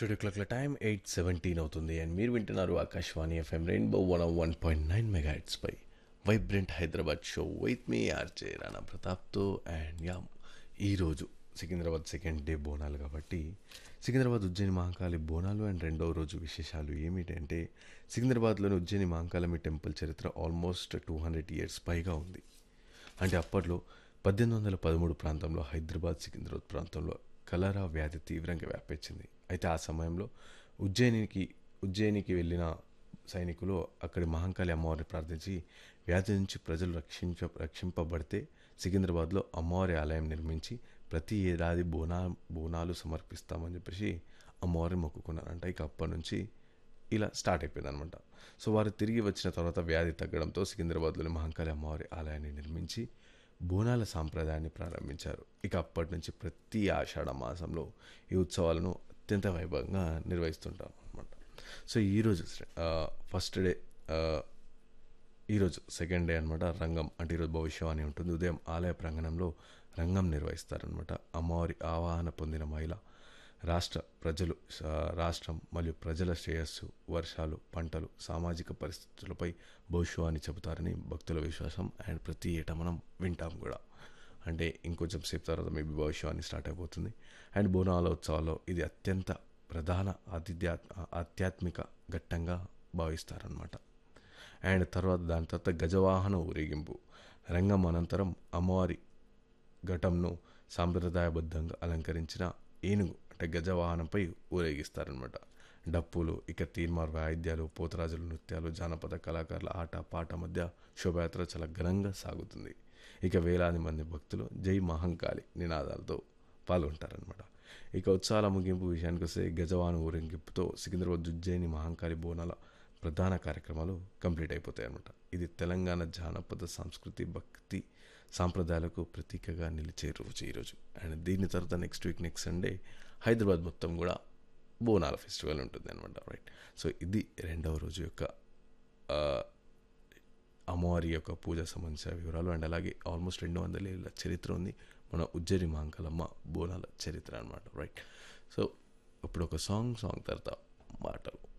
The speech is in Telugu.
స్టూడియో క్లాక్ల టైం ఎయిట్ సెవెంటీన్ అవుతుంది అండ్ మీరు వింటున్నారు Akashvani FM rainbow one one point nine mega పై vibrant Hyderabad show with me RJ Rana ప్రతాప్తో అండ్ యా ఈరోజు సికింద్రాబాద్ సెకండ్ డే బోనాలు కాబట్టి సికింద్రాబాద్ ఉజ్జయిని మహాకాళి బోనాలు అండ్ రెండవ రోజు విశేషాలు ఏమిటంటే సికింద్రాబాద్లోని ఉజ్జయిని మహాకాళమి టెంపుల్ చరిత్ర ఆల్మోస్ట్ టూ హండ్రెడ్ ఇయర్స్ పైగా ఉంది అంటే అప్పట్లో పద్దెనిమిది వందల పదమూడు ప్రాంతంలో హైదరాబాద్ సికింద్రాబాద్ ప్రాంతంలో కలరా వ్యాధి తీవ్రంగా వ్యాపించింది అయితే ఆ సమయంలో ఉజ్జయినికి ఉజ్జయినికి వెళ్ళిన సైనికులు అక్కడి మహంకాళి అమ్మవారిని ప్రార్థించి వ్యాధి నుంచి ప్రజలు రక్షించ రక్షింపబడితే సికింద్రాబాద్లో అమ్మవారి ఆలయం నిర్మించి ప్రతి ఏడాది బోనా బోనాలు సమర్పిస్తామని చెప్పేసి అమ్మవారిని మొక్కుకున్నారంట ఇక అప్పటి నుంచి ఇలా స్టార్ట్ అయిపోయింది అనమాట సో వారు తిరిగి వచ్చిన తర్వాత వ్యాధి తగ్గడంతో సికింద్రాబాద్లోని మహంకాళి అమ్మవారి ఆలయాన్ని నిర్మించి బోనాల సాంప్రదాయాన్ని ప్రారంభించారు ఇక అప్పటి నుంచి ప్రతి ఆషాఢ మాసంలో ఈ ఉత్సవాలను అత్యంత వైభవంగా నిర్వహిస్తుంటాం అనమాట సో ఈరోజు ఫస్ట్ డే ఈరోజు సెకండ్ డే అనమాట రంగం అంటే ఈరోజు భవిష్యవాణి ఉంటుంది ఉదయం ఆలయ ప్రాంగణంలో రంగం నిర్వహిస్తారనమాట అమ్మవారి ఆవాహన పొందిన మహిళ రాష్ట్ర ప్రజలు ఆ, రాష్ట్రం మరియు ప్రజల శ్రేయస్సు వర్షాలు పంటలు సామాజిక పరిస్థితులపై భవిష్యవాణి చెబుతారని భక్తుల విశ్వాసం అండ్ ప్రతి ఏటా మనం వింటాం కూడా అంటే ఇంకొంచెం సేపు తర్వాత మేబీ భవిష్యవాణి స్టార్ట్ అయిపోతుంది అండ్ బోనాల ఉత్సవాల్లో ఇది అత్యంత ప్రధాన ఆతిథ్యా ఆధ్యాత్మిక ఘట్టంగా భావిస్తారనమాట అండ్ తర్వాత దాని తర్వాత గజవాహన ఊరేగింపు రంగం అనంతరం అమ్మవారి ఘటంను సాంప్రదాయబద్ధంగా అలంకరించిన ఏనుగు అంటే గజవాహనంపై ఊరేగిస్తారనమాట డప్పులు ఇక తీర్మార్ వాయిద్యాలు పోతరాజుల నృత్యాలు జానపద కళాకారుల ఆట పాట మధ్య శోభయాత్ర చాలా ఘనంగా సాగుతుంది ఇక వేలాది మంది భక్తులు జై మహంకాళి నినాదాలతో పాల్గొంటారనమాట ఇక ఉత్సవాల ముగింపు విషయానికి వస్తే గజవాహన ఊరేగింపుతో సికింద్రాబాద్ ఉజ్జయిని మహంకాళి బోనాల ప్రధాన కార్యక్రమాలు కంప్లీట్ అయిపోతాయి అన్నమాట ఇది తెలంగాణ జానపద సంస్కృతి భక్తి సాంప్రదాయాలకు ప్రతీకగా నిలిచే రోజు ఈరోజు అండ్ దీని తర్వాత next week next Sunday Hyderabad మొత్తం కూడా బోనాల ఫెస్టివల్ ఉంటుంది అనమాట రైట్ సో ఇది రెండవ రోజు యొక్క ఆ, అమ్మవారి యొక్క పూజ సంబంధించిన వివరాలు అండ్ అలాగే ఆల్మోస్ట్ రెండు వందల ఏళ్ళ చరిత్ర ఉంది మన ఉజ్జయిని మాంకలమ్మ బోనాల చరిత్ర అనమాట రైట్ సో ఇప్పుడు ఒక సాంగ్ సాంగ్ తర్వాత మాటలు